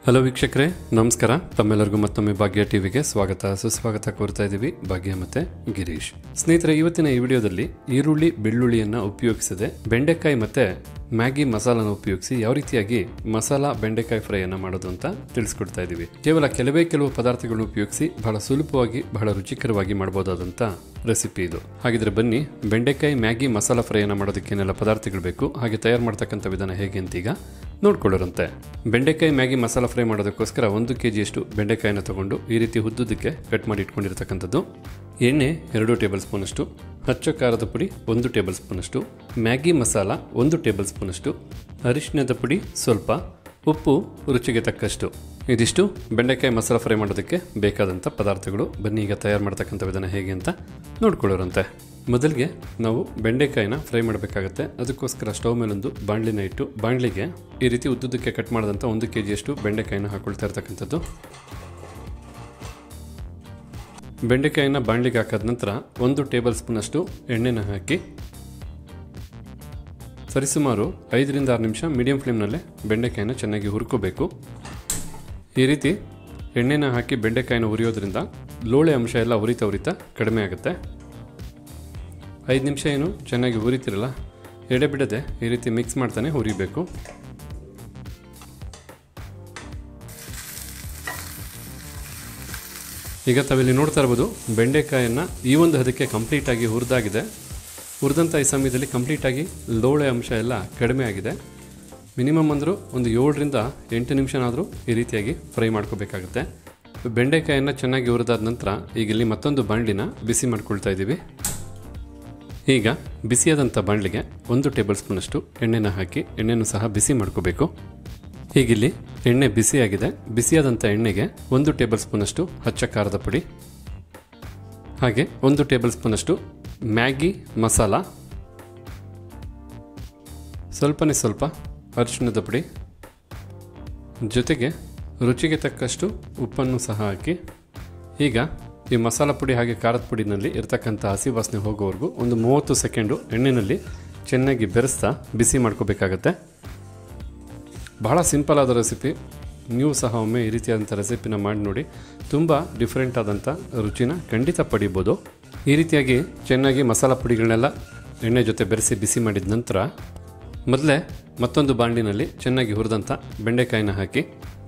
hello ವೀಕ್ಷಕರೇ ನಮಸ್ಕಾರ ತಮ್ಮೆಲ್ಲರಿಗೂ ಮತ್ತೊಮ್ಮೆ ಭಾಗ್ಯ ಟಿವಿಗೆ ಸ್ವಾಗತ ಸುಸ್ವಾಗತ ಕೋರ್ತಾ ಇದ್ದೀವಿ ಭಾಗ್ಯ ಮತ್ತೆ ಗಿರೀಶ್ ಸ್ನೇಹಿತರೆ ಇವತ್ತಿನ ಈ ವಿಡಿಯೋದಲ್ಲಿ ಈರುಳ್ಳಿ ಬೆಳ್ಳುಳ್ಳಿಯನ್ನ ಉಪಯೋಗಿಸದೆ ಬೆಂಡೆಕಾಯಿ ಮತ್ತೆ ಮ್ಯಾಗಿ ಮಸಾಲಾನ ಉಪಯೋಗಿಸಿ ಯಾವ ರೀತಿಯಾಗಿ ಮಸಾಲಾ ಬೆಂಡೆಕಾಯಿ ಫ್ರೈಯನ್ನ ಮಾಡೋದು ಅಂತ ತಿಳಿಸ್ಕೊಡ್ತಾ ಇದ್ದೀವಿ ಕೇವಲ ಕೆಲವೇ ಕೆಲವು ಪದಾರ್ಥಗಳನ್ನು ಉಪಯೋಗಿಸಿ ಬಹಳ ಸುಲಭವಾಗಿ ಬಹಳ ರುಚಿಕರವಾಗಿ ಮಾಡಬಹುದಾದಂತ ರೆಸಿಪಿ ಇದು ಹಾಗಿದ್ರೆ ಬನ್ನಿ ಬೆಂಡೆಕಾಯಿ ಮ್ಯಾಗಿ ಮಸಾಲಾ ಫ್ರೈಯನ್ನ ಮಾಡೋದಕ್ಕೆ ಏನೆಲ್ಲ ಪದಾರ್ಥಗಳು ಬೇಕು ಹಾಗೆ ತಯಾರು ಮಾಡ್ತಕ್ಕಂಥ ವಿಧಾನ ಹೇಗೆ ಅಂತ ಈಗ ನೋಡ್ಕೊಳ್ಳೋರಂತೆ ಬೆಂಡೆಕಾಯಿ ಮ್ಯಾಗಿ ಮಸಾಲ ಫ್ರೈ ಮಾಡೋದಕ್ಕೋಸ್ಕರ ಒಂದು ಕೆ ಜಿಯಷ್ಟು ಬೆಂಡೆಕಾಯಿನ ತಗೊಂಡು ಈ ರೀತಿ ಉದ್ದುದಕ್ಕೆ ಕಟ್ ಮಾಡಿ ಇಟ್ಕೊಂಡಿರ್ತಕ್ಕಂಥದ್ದು ಎಣ್ಣೆ ಎರಡು ಟೇಬಲ್ ಸ್ಪೂನಷ್ಟು ಹಚ್ಚ ಖಾರದ ಪುಡಿ ಒಂದು ಟೇಬಲ್ ಸ್ಪೂನಷ್ಟು ಮ್ಯಾಗಿ ಮಸಾಲ ಒಂದು ಟೇಬಲ್ ಸ್ಪೂನಷ್ಟು ಅರಿಶಿಣದ ಪುಡಿ ಸ್ವಲ್ಪ ಉಪ್ಪು ರುಚಿಗೆ ತಕ್ಕಷ್ಟು ಇದಿಷ್ಟು ಬೆಂಡೆಕಾಯಿ ಮಸಾಲ ಫ್ರೈ ಮಾಡೋದಕ್ಕೆ ಬೇಕಾದಂಥ ಪದಾರ್ಥಗಳು ಬನ್ನಿ ಈಗ ತಯಾರು ಮಾಡ್ತಕ್ಕಂಥ ವಿಧಾನ ಹೇಗೆ ಅಂತ ನೋಡ್ಕೊಳ್ಳೋರಂತೆ ಮೊದಲಿಗೆ ನಾವು ಬೆಂಡೆಕಾಯಿನ ಫ್ರೈ ಮಾಡಬೇಕಾಗತ್ತೆ ಅದಕ್ಕೋಸ್ಕರ ಸ್ಟವ್ ಮೇಲೊಂದು ಬಾಣಲಿನ ಇಟ್ಟು ಬಾಣಲಿಗೆ ಈ ರೀತಿ ಉದ್ದುದಕ್ಕೆ ಕಟ್ ಮಾಡಿದಂಥ ಒಂದು ಕೆ ಜಿಯಷ್ಟು ಬೆಂಡೆಕಾಯಿನ ಹಾಕೊಳ್ತಾ ಇರ್ತಕ್ಕಂಥದ್ದು ಬೆಂಡೆಕಾಯಿನ ಬಾಣಲಿಗೆ ಹಾಕಾದ ನಂತರ ಒಂದು ಟೇಬಲ್ ಸ್ಪೂನಷ್ಟು ಎಣ್ಣೆನ ಹಾಕಿ ಸರಿಸುಮಾರು ಐದರಿಂದ ಆರು ನಿಮಿಷ ಮೀಡಿಯಂ ಫ್ಲೇಮ್ನಲ್ಲೇ ಬೆಂಡೆಕಾಯಿನ ಚೆನ್ನಾಗಿ ಹುರ್ಕೋಬೇಕು ಈ ರೀತಿ ಎಣ್ಣೆನ ಹಾಕಿ ಬೆಂಡೆಕಾಯಿನ ಹುರಿಯೋದ್ರಿಂದ ಲೋಳೆ ಅಂಶ ಎಲ್ಲ ಉರಿತಾ ಉರಿತಾ ಕಡಿಮೆ ಆಗುತ್ತೆ ಐದು ನಿಮಿಷ ಏನು ಚೆನ್ನಾಗಿ ಹುರಿತಿರಲ್ಲ ಎಡೆ ಬಿಡದೆ ಈ ರೀತಿ ಮಿಕ್ಸ್ ಮಾಡ್ತಾನೆ ಹುರಿಬೇಕು ಈಗ ತಾವಿಲ್ಲಿ ನೋಡ್ತಾ ಇರ್ಬೋದು ಬೆಂಡೆಕಾಯನ್ನು ಈ ಒಂದು ಹದಕ್ಕೆ ಕಂಪ್ಲೀಟಾಗಿ ಹುರಿದಾಗಿದೆ ಹುರಿದಂಥ ಈ ಸಮಯದಲ್ಲಿ ಕಂಪ್ಲೀಟಾಗಿ ಲೋಳೆ ಅಂಶ ಎಲ್ಲ ಕಡಿಮೆ ಆಗಿದೆ ಮಿನಿಮಮ್ ಅಂದರೂ ಒಂದು ಏಳರಿಂದ ಎಂಟು ನಿಮಿಷನಾದರೂ ಈ ರೀತಿಯಾಗಿ ಫ್ರೈ ಮಾಡ್ಕೋಬೇಕಾಗುತ್ತೆ ಬೆಂಡೆಕಾಯನ್ನು ಚೆನ್ನಾಗಿ ಹುರಿದಾದ ನಂತರ ಈಗ ಇಲ್ಲಿ ಮತ್ತೊಂದು ಬಾಣಲಿನ ಬಿಸಿ ಮಾಡ್ಕೊಳ್ತಾ ಇದ್ದೀವಿ ಈಗ ಬಿಸಿಯಾದಂಥ ಬಾಣಲಿಗೆ ಒಂದು ಟೇಬಲ್ ಸ್ಪೂನಷ್ಟು ಎಣ್ಣೆನ ಹಾಕಿ ಎಣ್ಣೆನೂ ಸಹ ಬಿಸಿ ಮಾಡ್ಕೋಬೇಕು ಹೀಗಿಲ್ಲಿ ಎಣ್ಣೆ ಬಿಸಿಯಾಗಿದೆ ಬಿಸಿಯಾದಂಥ ಎಣ್ಣೆಗೆ ಒಂದು ಟೇಬಲ್ ಸ್ಪೂನಷ್ಟು ಹಚ್ಚ ಖಾರದ ಪುಡಿ ಹಾಗೆ ಒಂದು ಟೇಬಲ್ ಸ್ಪೂನಷ್ಟು ಮ್ಯಾಗಿ ಮಸಾಲ ಸ್ವಲ್ಪನೇ ಸ್ವಲ್ಪ ಅರಿಶಿಣದ ಪುಡಿ ಜೊತೆಗೆ ರುಚಿಗೆ ತಕ್ಕಷ್ಟು ಉಪ್ಪನ್ನು ಸಹ ಹಾಕಿ ಈಗ ಈ ಮಸಾಲ ಪುಡಿ ಹಾಗೆ ಖಾರದ ಪುಡಿನಲ್ಲಿ ಇರತಕ್ಕಂಥ ಹಸಿ ವಾಸನೆ ಹೋಗೋವರೆಗೂ ಒಂದು ಮೂವತ್ತು ಸೆಕೆಂಡು ಎಣ್ಣೆಯಲ್ಲಿ ಚೆನ್ನಾಗಿ ಬೆರೆಸ್ತಾ ಬಿಸಿ ಮಾಡ್ಕೋಬೇಕಾಗತ್ತೆ ಬಹಳ ಸಿಂಪಲ್ ಆದ ರೆಸಿಪಿ ನೀವು ಸಹ ಒಮ್ಮೆ ಈ ರೀತಿಯಾದಂಥ ರೆಸಿಪಿನ ಮಾಡಿ ನೋಡಿ ತುಂಬ ಡಿಫ್ರೆಂಟ್ ಆದಂಥ ರುಚಿನ ಖಂಡಿತ ಪಡಿಬೋದು ಈ ರೀತಿಯಾಗಿ ಚೆನ್ನಾಗಿ ಮಸಾಲ ಪುಡಿಗಳನ್ನೆಲ್ಲ ಎಣ್ಣೆ ಜೊತೆ ಬೆರೆಸಿ ಬಿಸಿ ಮಾಡಿದ ನಂತರ ಮೊದಲೇ ಮತ್ತೊಂದು ಬಾಂಡಿನಲ್ಲಿ ಚೆನ್ನಾಗಿ ಹುರಿದಂಥ ಬೆಂಡೆಕಾಯಿನ ಹಾಕಿ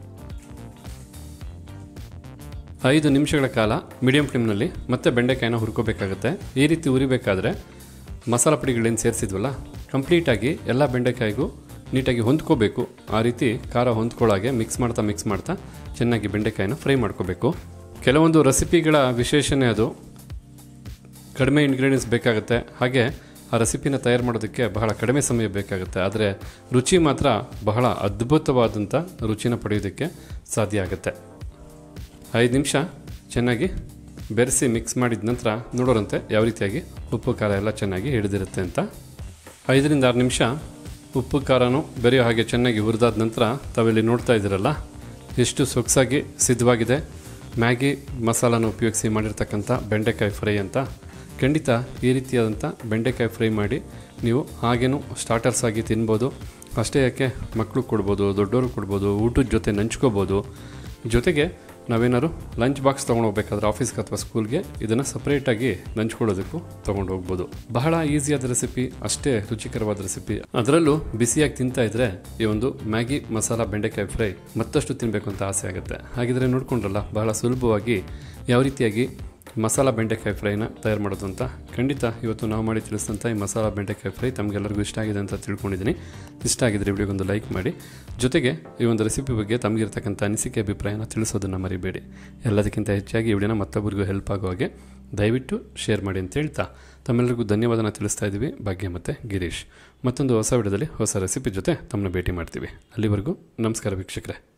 ಐದು ನಿಮಿಷಗಳ ಕಾಲ ಮೀಡಿಯಂ ಫ್ಲೇಮ್ನಲ್ಲಿ ಮತ್ತೆ ಬೆಂಡೆಕಾಯಿನ ಹುರ್ಕೋಬೇಕಾಗುತ್ತೆ ಈ ರೀತಿ ಹುರಿಬೇಕಾದ್ರೆ ಮಸಾಲ ಪುಡಿಗಳೇನು ಸೇರಿಸಿದ್ವಲ್ಲ ಕಂಪ್ಲೀಟಾಗಿ ಎಲ್ಲ ಬೆಂಡೆಕಾಯಿಗೂ ನೀಟಾಗಿ ಹೊಂದ್ಕೋಬೇಕು ಆ ರೀತಿ ಖಾರ ಹೊಂದ್ಕೊಳ್ಳಾಗೆ ಮಿಕ್ಸ್ ಮಾಡ್ತಾ ಮಿಕ್ಸ್ ಮಾಡ್ತಾ ಚೆನ್ನಾಗಿ ಬೆಂಡೆಕಾಯಿನ ಫ್ರೈ ಮಾಡ್ಕೋಬೇಕು ಕೆಲವೊಂದು ರೆಸಿಪಿಗಳ ವಿಶೇಷಣೆ ಅದು ಕಡಿಮೆ ಇಂಗ್ರೀಡಿಯೆಂಟ್ಸ್ ಬೇಕಾಗುತ್ತೆ ಹಾಗೆ ಆ ರೆಸಿಪಿನ ತಯಾರು ಮಾಡೋದಕ್ಕೆ ಬಹಳ ಕಡಿಮೆ ಸಮಯ ಬೇಕಾಗುತ್ತೆ ಆದರೆ ರುಚಿ ಮಾತ್ರ ಬಹಳ ಅದ್ಭುತವಾದಂಥ ರುಚಿನ ಪಡೆಯೋದಕ್ಕೆ ಸಾಧ್ಯ ಆಗುತ್ತೆ ಐದು ನಿಮಿಷ ಚೆನ್ನಾಗಿ ಬೆರೆಸಿ ಮಿಕ್ಸ್ ಮಾಡಿದ ನಂತರ ನೋಡೋರಂತೆ ಯಾವ ರೀತಿಯಾಗಿ ಉಪ್ಪು ಖಾರ ಎಲ್ಲ ಚೆನ್ನಾಗಿ ಹಿಡಿದಿರುತ್ತೆ ಅಂತ ಐದರಿಂದ ಆರು ನಿಮಿಷ ಉಪ್ಪು ಖಾರನೂ ಬೆರೆಯೋ ಹಾಗೆ ಚೆನ್ನಾಗಿ ಹುರಿದಾದ ನಂತರ ತಾವಿಲ್ಲಿ ನೋಡ್ತಾ ಇದ್ದೀರಲ್ಲ ಎಷ್ಟು ಸೊಗಸಾಗಿ ಸಿದ್ಧವಾಗಿದೆ ಮ್ಯಾಗಿ ಮಸಾಲಾನ ಉಪಯೋಗಿಸಿ ಮಾಡಿರ್ತಕ್ಕಂಥ ಬೆಂಡೆಕಾಯಿ ಫ್ರೈ ಅಂತ ಖಂಡಿತ ಈ ರೀತಿಯಾದಂಥ ಬೆಂಡೆಕಾಯಿ ಫ್ರೈ ಮಾಡಿ ನೀವು ಹಾಗೇನು ಸ್ಟಾರ್ಟರ್ಸ್ ಆಗಿ ತಿನ್ಬೋದು ಅಷ್ಟೇ ಯಾಕೆ ಮಕ್ಕಳು ಕೊಡ್ಬೋದು ದೊಡ್ಡವರು ಕೊಡ್ಬೋದು ಊಟದ ಜೊತೆ ನಂಚ್ಕೋಬೋದು ಜೊತೆಗೆ ನಾವೇನಾದ್ರು ಲಂಚ್ ಬಾಕ್ಸ್ ತೊಗೊಂಡು ಹೋಗ್ಬೇಕಾದ್ರೆ ಆಫೀಸ್ಗೆ ಅಥವಾ ಸ್ಕೂಲ್ಗೆ ಇದನ್ನು ಸಪ್ರೇಟಾಗಿ ನಂಚ್ಕೊಳ್ಳೋದಕ್ಕೂ ತೊಗೊಂಡು ಹೋಗ್ಬೋದು ಬಹಳ ಈಸಿಯಾದ ರೆಸಿಪಿ ಅಷ್ಟೇ ರುಚಿಕರವಾದ ರೆಸಿಪಿ ಅದರಲ್ಲೂ ಬಿಸಿಯಾಗಿ ತಿಂತಾ ಇದ್ರೆ ಈ ಒಂದು ಮ್ಯಾಗಿ ಮಸಾಲ ಬೆಂಡೆಕಾಯಿ ಫ್ರೈ ಮತ್ತಷ್ಟು ತಿನ್ನಬೇಕು ಅಂತ ಆಸೆ ಆಗುತ್ತೆ ಹಾಗಿದ್ರೆ ನೋಡ್ಕೊಂಡ್ರಲ್ಲ ಬಹಳ ಸುಲಭವಾಗಿ ಯಾವ ರೀತಿಯಾಗಿ ಮಸಾಲ ಬೆಂಡೆಕಾಯಿ ಫ್ರೈನ ತಯಾರು ಮಾಡೋದು ಅಂತ ಖಂಡಿತ ಇವತ್ತು ನಾವು ಮಾಡಿ ತಿಳಿಸಿದಂಥ ಈ ಮಸಾಲ ಬೆಂಡೆಕಾಯಿ ಫ್ರೈ ತಮಗೆಲ್ಲರಿಗೂ ಇಷ್ಟ ಆಗಿದೆ ಅಂತ ತಿಳ್ಕೊಂಡಿದ್ದೀನಿ ಇಷ್ಟ ಆಗಿದ್ರೆ ವಿಡಿಯೋಗೊಂದು ಲೈಕ್ ಮಾಡಿ ಜೊತೆಗೆ ಈ ಒಂದು ರೆಸಿಪಿ ಬಗ್ಗೆ ತಮಗಿರ್ತಕ್ಕಂಥ ಅನಿಸಿಕೆ ಅಭಿಪ್ರಾಯನ ತಿಳಿಸೋದನ್ನು ಮರಿಬೇಡಿ ಎಲ್ಲದಕ್ಕಿಂತ ಹೆಚ್ಚಾಗಿ ಈ ವಿಡಿಯೋನ ಮತ್ತೊಬ್ಬರಿಗೂ ಹೆಲ್ಪ್ ಆಗೋ ಹಾಗೆ ದಯವಿಟ್ಟು ಶೇರ್ ಮಾಡಿ ಅಂತ ಹೇಳ್ತಾ ತಮ್ಮೆಲ್ಲರಿಗೂ ಧನ್ಯವಾದನ ತಿಳಿಸ್ತಾ ಇದ್ದೀವಿ ಭಾಗ್ಯ ಮತ್ತು ಗಿರೀಶ್ ಮತ್ತೊಂದು ಹೊಸ ವಿಡಿಯೋದಲ್ಲಿ ಹೊಸ ರೆಸಿಪಿ ಜೊತೆ ತಮ್ಮನ್ನ ಭೇಟಿ ಮಾಡ್ತೀವಿ ಅಲ್ಲಿವರೆಗೂ ನಮಸ್ಕಾರ ವೀಕ್ಷಕರೇ